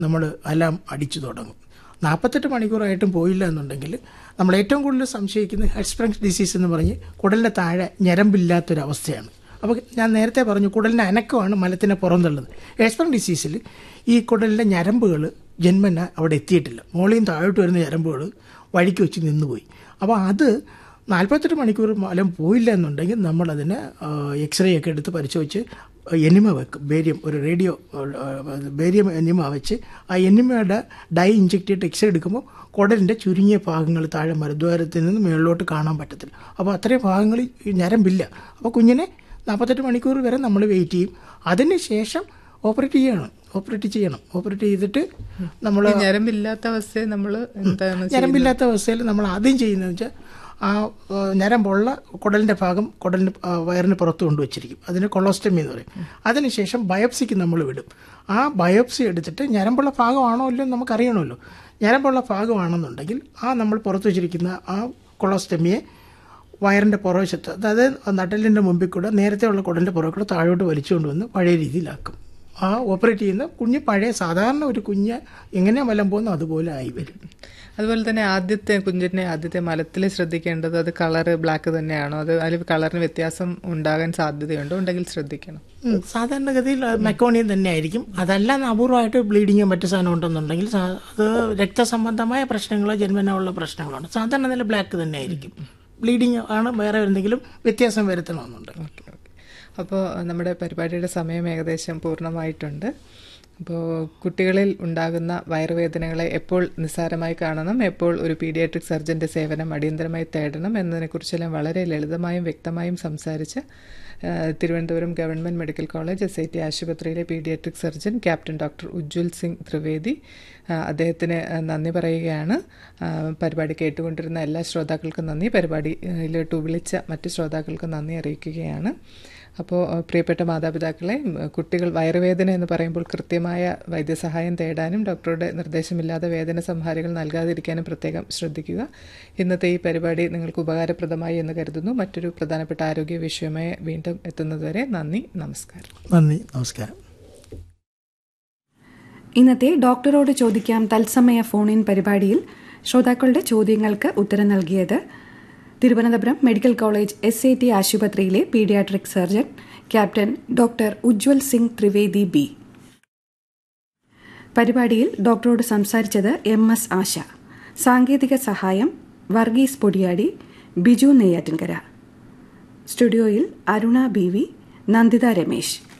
നമ്മൾ അലാം അടിച്ചു തുടങ്ങും നാൽപ്പത്തെട്ട് മണിക്കൂറായിട്ടും പോയില്ല എന്നുണ്ടെങ്കിൽ നമ്മൾ ഏറ്റവും കൂടുതൽ സംശയിക്കുന്നത് ഹെഡ് സ്പ്രിങ്സ് ഡിസീസ് എന്ന് പറഞ്ഞ് കുടലിൻ്റെ താഴെ ഞരമ്പില്ലാത്തൊരവസ്ഥയാണ് അപ്പോൾ ഞാൻ നേരത്തെ പറഞ്ഞു കുടലിൻ്റെ അനക്കമാണ് മലത്തിനെ പുറന്തള്ളുന്നത് ഹെഡ് സ്പ്രിങ് ഡിസീസിൽ ഈ കുടലിൻ്റെ ഞരമ്പുകൾ ജന്മന അവിടെ എത്തിയിട്ടില്ല മോളിയും താഴോട്ട് വരുന്ന ഞരമ്പുകൾ വഴിക്ക് വെച്ച് നിന്നുപോയി അപ്പോൾ അത് നാൽപ്പത്തെട്ട് മണിക്കൂർ മലം പോയില്ല എന്നുണ്ടെങ്കിൽ നമ്മളതിന് എക്സ്റേ ഒക്കെ എടുത്ത് പരിശോധിച്ച് എനിമ വെക്കും ബേരിയം ഒരു റേഡിയോ ബേരിയം എനിമ വെച്ച് ആ എനിമയുടെ ഡൈ ഇഞ്ചെക്ട് ചെയ്തിട്ട് എക്സ്റേ എടുക്കുമ്പോൾ കുടലിൻ്റെ ചുരുങ്ങിയ ഭാഗങ്ങൾ താഴെ മരുദ്വാരത്തിൽ നിന്ന് മുകളിലോട്ട് കാണാൻ പറ്റത്തില്ല അപ്പോൾ അത്രയും ഭാഗങ്ങൾ ഞരമ്പില്ല അപ്പോൾ കുഞ്ഞിനെ നാൽപ്പത്തെട്ട് മണിക്കൂർ വരെ നമ്മൾ വെയിറ്റ് ചെയ്യും അതിന് ശേഷം ഓപ്പറേറ്റ് ചെയ്യണം ഓപ്പറേറ്റ് ചെയ്യണം ഓപ്പറേറ്റ് ചെയ്തിട്ട് നമ്മൾ ഞരമ്പില്ലാത്ത അവസ്ഥയെ നമ്മൾ എന്താണ് ഞരമ്പില്ലാത്ത അവസ്ഥയിൽ നമ്മൾ ആദ്യം ചെയ്യുന്നതെന്ന് വെച്ചാൽ ആ ഞരമ്പുള്ള കുടലിൻ്റെ ഭാഗം കുടലിന് വയറിന് പുറത്ത് കൊണ്ടുവച്ചിരിക്കും അതിന് കൊളോസ്റ്റമി എന്ന് പറയും അതിനുശേഷം ബയോപ്സിക്ക് നമ്മൾ വിടും ആ ബയോപ്സി എടുത്തിട്ട് ഞരമ്പുള്ള ഭാഗമാണോ ഇല്ലയോ നമുക്കറിയണമല്ലോ ഞരമ്പുള്ള ഭാഗമാണെന്നുണ്ടെങ്കിൽ ആ നമ്മൾ പുറത്ത് വെച്ചിരിക്കുന്ന ആ കൊളോസ്റ്റമിയെ വയറിൻ്റെ പുറവശത്ത് അതായത് നട്ടലിൻ്റെ മുമ്പിൽ കൂടെ നേരത്തെ ഉള്ള കുടലിൻ്റെ പുറകെ കൂടെ താഴോട്ട് വലിച്ചുകൊണ്ട് വന്ന് പഴയ രീതിയിലാക്കും ആ ഓപ്പറേറ്റ് ചെയ്യുന്ന കുഞ്ഞ് പഴയ സാധാരണ ഒരു കുഞ്ഞ് എങ്ങനെ മലം പോകുന്നു അതുപോലെ ആയി വരും അതുപോലെ തന്നെ ആദ്യത്തെ കുഞ്ഞിന്റെ ആദ്യത്തെ മലത്തിൽ ശ്രദ്ധിക്കേണ്ടത് അത് കളറ് ബ്ലാക്ക് തന്നെയാണോ അത് അതിൽ കളറിന് വ്യത്യാസം ഉണ്ടാകാൻ സാധ്യതയുണ്ടോ ഉണ്ടെങ്കിൽ ശ്രദ്ധിക്കണം സാധാരണഗതിയിൽ മെക്കോണിയം തന്നെ ആയിരിക്കും അതല്ല അപൂർവമായിട്ട് ബ്ലീഡിങ്ങോ മറ്റു സാധനം ഉണ്ടെന്നുണ്ടെങ്കിൽ അത് രക്തസംബന്ധമായ പ്രശ്നങ്ങളോ ജന്മനോ ഉള്ള പ്രശ്നങ്ങളാണ് സാധാരണ നില ബ്ലാക്ക് തന്നെ ആയിരിക്കും ബ്ലീഡിങ് ആണ് വേറെ എന്തെങ്കിലും വ്യത്യാസം വരുത്തണമെന്നുണ്ട് ഓക്കെ ഓക്കെ അപ്പോൾ നമ്മുടെ പരിപാടിയുടെ സമയം ഏകദേശം പൂർണ്ണമായിട്ടുണ്ട് അപ്പോൾ കുട്ടികളിൽ ഉണ്ടാകുന്ന വയറുവേദനകളെ എപ്പോൾ നിസ്സാരമായി കാണണം എപ്പോൾ ഒരു പീഡിയാട്രിക് സർജന്റെ സേവനം അടിയന്തരമായി തേടണം എന്നതിനെക്കുറിച്ചെല്ലാം വളരെ ലളിതമായും വ്യക്തമായും സംസാരിച്ച് Thiruvananthapuram government medical college S I T ആശുപത്രിയിലെ paediatric surgeon captain doctor Ujjwal Singh Trivedi അദ്ദേഹത്തിന് നന്ദി പറയുകയാണ് പരിപാടി കേട്ടുകൊണ്ടിരുന്ന എല്ലാ ശ്രോതാക്കൾക്കും നന്ദി പരിപാടിയിലോട്ട് വിളിച്ച മറ്റ് ശ്രോതാക്കൾക്കും നന്ദി അറിയിക്കുകയാണ് അപ്പോൾ പ്രിയപ്പെട്ട മാതാപിതാക്കളെ കുട്ടികൾ വയറുവേദന എന്ന് പറയുമ്പോൾ കൃത്യമായ വൈദ്യസഹായം തേടാനും ഡോക്ടറുടെ നിർദ്ദേശമില്ലാതെ വേദന സംഹാരികൾ നൽകാതിരിക്കാനും പ്രത്യേകം ശ്രദ്ധിക്കുക ഇന്നത്തെ ഈ പരിപാടി നിങ്ങൾക്ക് ഉപകാരപ്രദമായി എന്ന് കരുതുന്നു മറ്റൊരു പ്രധാനപ്പെട്ട ആരോഗ്യ വിഷയമായി വീണ്ടും എത്തുന്നതുവരെ നന്ദി നമസ്കാരം നന്ദി നമസ്കാരം ഇന്നത്തെ ഡോക്ടറോട് ചോദിക്കാം തത്സമയ ഫോൺ ഇൻ പരിപാടിയിൽ ശ്രോതാക്കളുടെ ചോദ്യങ്ങൾക്ക് ഉത്തരം നൽകിയത് Thiruvananthapuram medical college S I T ആശുപത്രിയിലെ paediatric surgeon captain doctor Ujjwal Singh Trivedi ബി പരിപാടിയിൽ ഡോക്ടറോട് സംസാരിച്ചത് എം എസ് ആശ സാങ്കേതിക സഹായം വർഗീസ് പൊടിയാടി ബിജു നെയ്യാറ്റിൻകര സ്റ്റുഡിയോയിൽ അരുണ ബി വി നന്ദിത രമേശ്